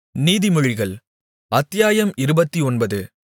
நீதிமொழிகள் அத்தியாயம் இருபத்தொன்பது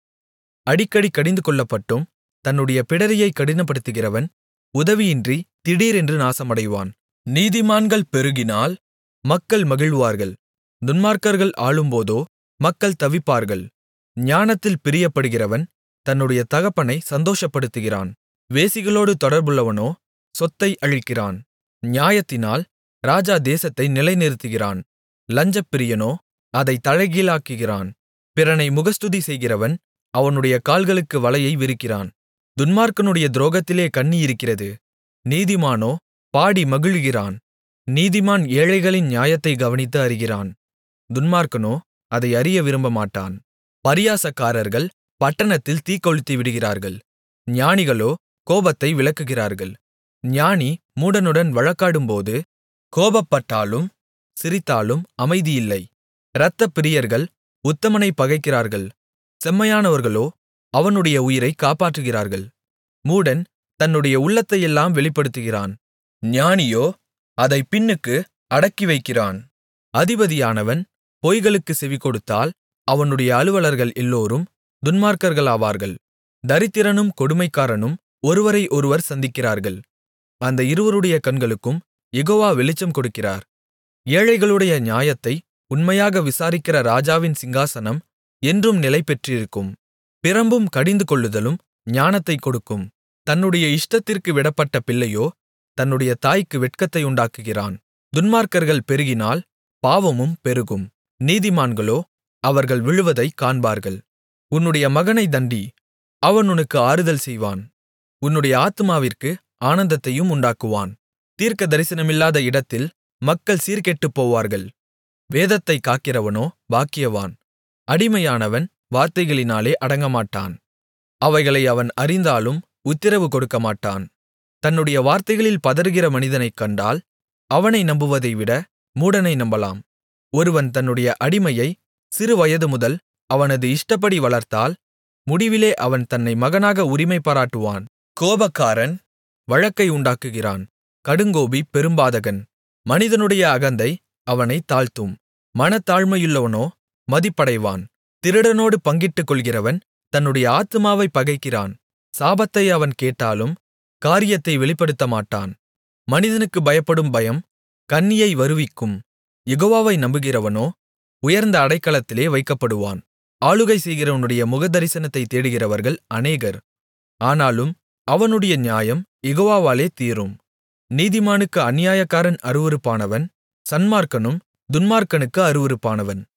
அடிக்கடி கடிந்துகொள்ளப்பட்டும் தன்னுடைய பிடரியைக் கடினப்படுத்துகிறவன் உதவியின்றி திடீரென்று நாசமடைவான் நீதிமான்கள் பெருகினால் மக்கள் மகிழ்வார்கள் துன்மார்க்கர்கள் ஆளும்போதோ மக்கள் தவிப்பார்கள் ஞானத்தில் பிரியப்படுகிறவன் தன்னுடைய தகப்பனை சந்தோஷப்படுத்துகிறான் வேசிகளோடு தொடர்புள்ளவனோ சொத்தை அழிக்கிறான் நியாயத்தினால் ராஜா தேசத்தை நிலைநிறுத்துகிறான் லஞ்சப்பிரியனோ அதைத் தலைகீழாக்குகிறான் பிறனை முகஸ்துதி செய்கிறவன் அவனுடைய கால்களுக்கு வலையை விரிக்கிறான் துன்மார்க்கனுடைய துரோகத்திலே கண்ணி இருக்கிறது நீதிமானோ பாடி மகிழுகிறான் நீதிமான் ஏழைகளின் நியாயத்தைக் கவனித்து அறிகிறான் துன்மார்க்கனோ அதை அறிய விரும்பமாட்டான் பரியாசக்காரர்கள் பட்டணத்தில் தீக்கொளுத்திவிடுகிறார்கள் ஞானிகளோ கோபத்தை விலக்குகிறார்கள் ஞானி மூடனுடன் வழக்காடும்போது கோபப்பட்டாலும் சிரித்தாலும் அமைதியில்லை இரத்தப்பிரியர்கள் உத்தமனைப் பகைக்கிறார்கள் செம்மையானவர்களோ அவனுடைய உயிரைக் காப்பாற்றுகிறார்கள் மூடன் தன்னுடைய உள்ளத்தையெல்லாம் வெளிப்படுத்துகிறான் ஞானியோ அதைப் பின்னுக்கு அடக்கிவைக்கிறான் அதிபதியானவன் பொய்களுக்குச் செவிகொடுத்தால் அவனுடைய அலுவலர்கள் எல்லோரும் துன்மார்க்கர்களாவார்கள் தரித்திரனும் கொடுமைக்காரனும் ஒருவரை ஒருவர் சந்திக்கிறார்கள் அந்த இருவருடைய கண்களுக்கும் யெகோவா வெளிச்சம் கொடுக்கிறார் ஏழைகளுடைய நியாயத்தை உண்மையாக விசாரிக்கிற ராஜாவின் சிங்காசனம் என்றும் நிலைபெற்றிருக்கும் பிரம்பும் கடிந்துகொள்ளுதலும் ஞானத்தைக் கொடுக்கும் தன்னுடைய இஷ்டத்திற்கு விடப்பட்ட பிள்ளையோ தன்னுடைய தாய்க்கு வெட்கத்தை உண்டாக்குகிறான் துன்மார்க்கர்கள் பெருகினால் பாவமும் பெருகும் நீதிமான்களோ அவர்கள் விழுவதைக் காண்பார்கள் உன்னுடைய மகனை தண்டி அவன் உனக்கு ஆறுதல் செய்வான் உன்னுடைய ஆத்துமாவிற்கு ஆனந்தத்தையும் உண்டாக்குவான் தீர்க்கதரிசனமில்லாத இடத்தில் மக்கள் சீர்கெட்டுப்போவார்கள் வேதத்தைக் காக்கிறவனோ பாக்கியவான் அடிமையானவன் வார்த்தைகளினாலே அடங்கமாட்டான் அவைகளை அவன் அறிந்தாலும் உத்திரவு கொடுக்கமாட்டான் தன்னுடைய வார்த்தைகளில் பதறுகிற மனிதனைக் கண்டால் அவனை நம்புவதைவிட மூடனை நம்பலாம் ஒருவன் தன்னுடைய அடிமையை சிறுவயது முதல் அவனது இஷ்டப்படி வளர்த்தால் முடிவிலே அவன் தன்னை மகனாக உரிமை பாராட்டுவான் கோபக்காரன் வழக்கை உண்டாக்குகிறான் கடுங்கோபி பெரும்பாதகன் மனிதனுடைய அகந்தை அவனைத் தாழ்த்தும் மனத்தாழ்மையுள்ளவனோ மதிப்படைவான் திருடனோடு பங்கிட்டுக் கொள்கிறவன் தன்னுடைய ஆத்துமாவைப் பகைக்கிறான் சாபத்தை அவன் கேட்டாலும் காரியத்தை வெளிப்படுத்தமாட்டான் மனிதனுக்கு பயப்படும் பயம் கண்ணியை வருவிக்கும் யெகோவாவை நம்புகிறவனோ உயர்ந்த அடைக்கலத்திலே வைக்கப்படுவான் ஆளுகை செய்கிறவனுடைய முகதரிசனத்தைத் தேடுகிறவர்கள் அநேகர் ஆனாலும் அவனுடைய நியாயம் யெகோவாவாலே தீரும் நீதிமானுக்கு அநியாயக்காரன் அருவருப்பானவன் சன்மார்க்கனும் துன்மார்க்கனுக்கு அருவருப்பானவன்